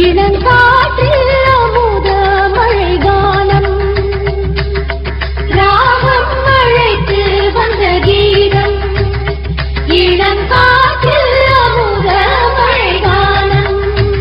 இளங்காற்றில் அமுத மழைகானம் ராகம் அழைத்து வந்த கீதம் இளங்காற்றில் அமுத மழைகானம்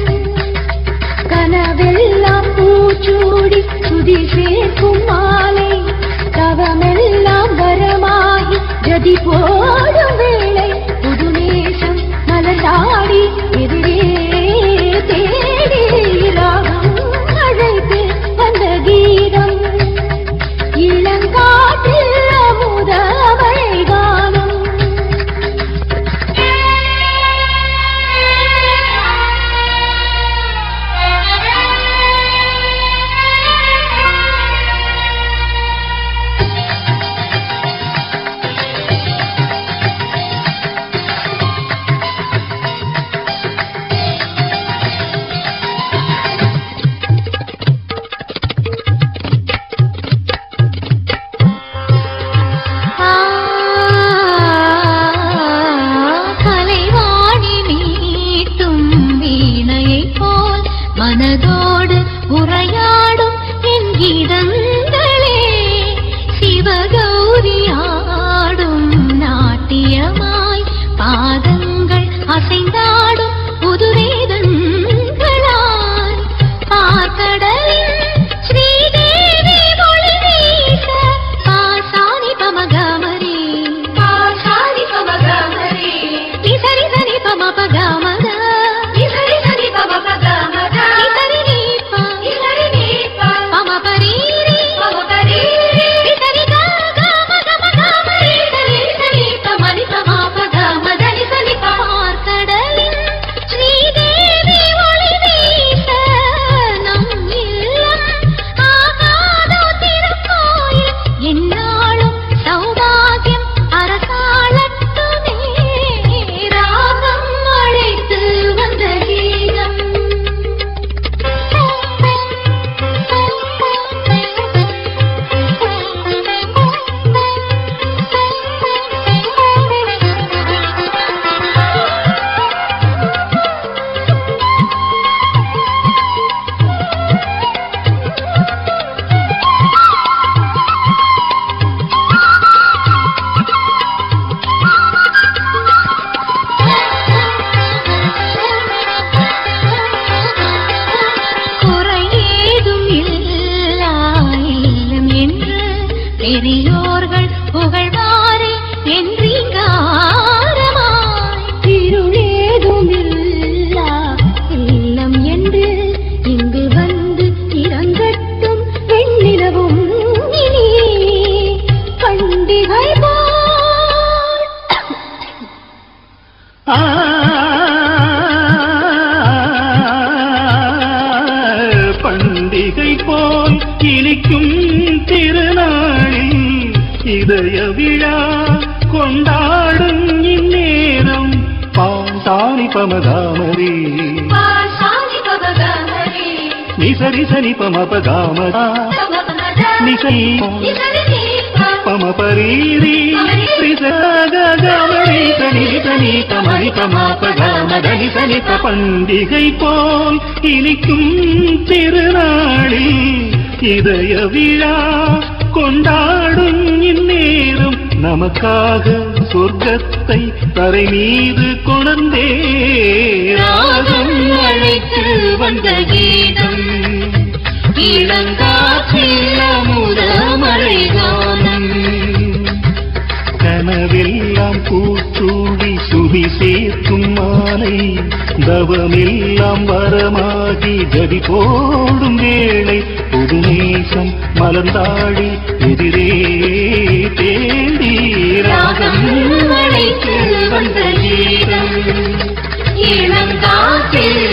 கனவெல்லாம் பூச்சூடி சுதி சேர்க்கும் மாலை தவமெல்லாம் வரமாகி ஜதி போடும் வேளை புது நேசம் மலர்ந்தாடி எதிரே தேடி ராகம் அழைத்து வந்த கீதம் இளங்காற்றில் அமுத மழைகானம் கலைவாணி மீட்டும் வீணையைப் போல் மனதோடு உரையாடும் என் கீதங்களே சிவகௌரி ஆடும் நாட்டியமாய் பாதங்கள் அசைந்தாடும் புதுவேதங்களாய் பார்க்கடலின் ஸ்ரீதேவி ஒளி வீச பாசானி பமகமரி பாசானி பமகமரி இசரி சரி பம பகமத இசரி சரி பம பகமத இசரி நீப்ப இசரி நீப்ப பம பரீரி பம பரீரி இசரி கக மக மகமரி சரி சரி பமரி பம பகமத இசரி பார்க்கடலின் ஸ்ரீதேவி ஒளி வீச நம் இல்லம் ஆகாதோ திருக்கோயில் என்னாலும் சௌபாகியம் அரசாளத்துமே ராகம் அழைத்து வந்த கீதம் குறையேதும் இல்லா இல்லம் என்று பெரியோர்கள் புகழ்வாரே என்றீங்காரமாய் இருளேதும் இல்லா இல்லம் என்று இங்கு வந்து இறங்கட்டும் வெண்ணிலவும் இனி பண்டிகை போல் பண்டிகை போல் இனிக்கும் திருநாளில் இதய விழா கொண்டாடும் இந்நேரம் பாசாணி பமதாமரி பாசானி பவகமரி நிசரி சனி பமபதாமதா நிசை பம பரீரி ரிசகமரி தனி தனி தமரி பமாபதாமதனி தனி பண்டிகை போல் இனிக்கும் திருநாளில் இதய விழா கொண்டாடும் இந்நேரம் நமக்காக சொர்க்கத்தை தரை மீது கொணர்ந்தே ராகம் அழைத்து வந்த கீதம் இளங்காற்றில் அமுத மழைகானம் கனவெல்லாம் பூச்சூடி சுதி சேர்க்கும் மாலை தவமெல்லாம் வரமாகி ஜதி போடும் வேளை புது நேசம் மலர்ந்தாடி எதிரே தேடி ராகம் அழைத்து வந்த கீதம் இளங்காற்றில்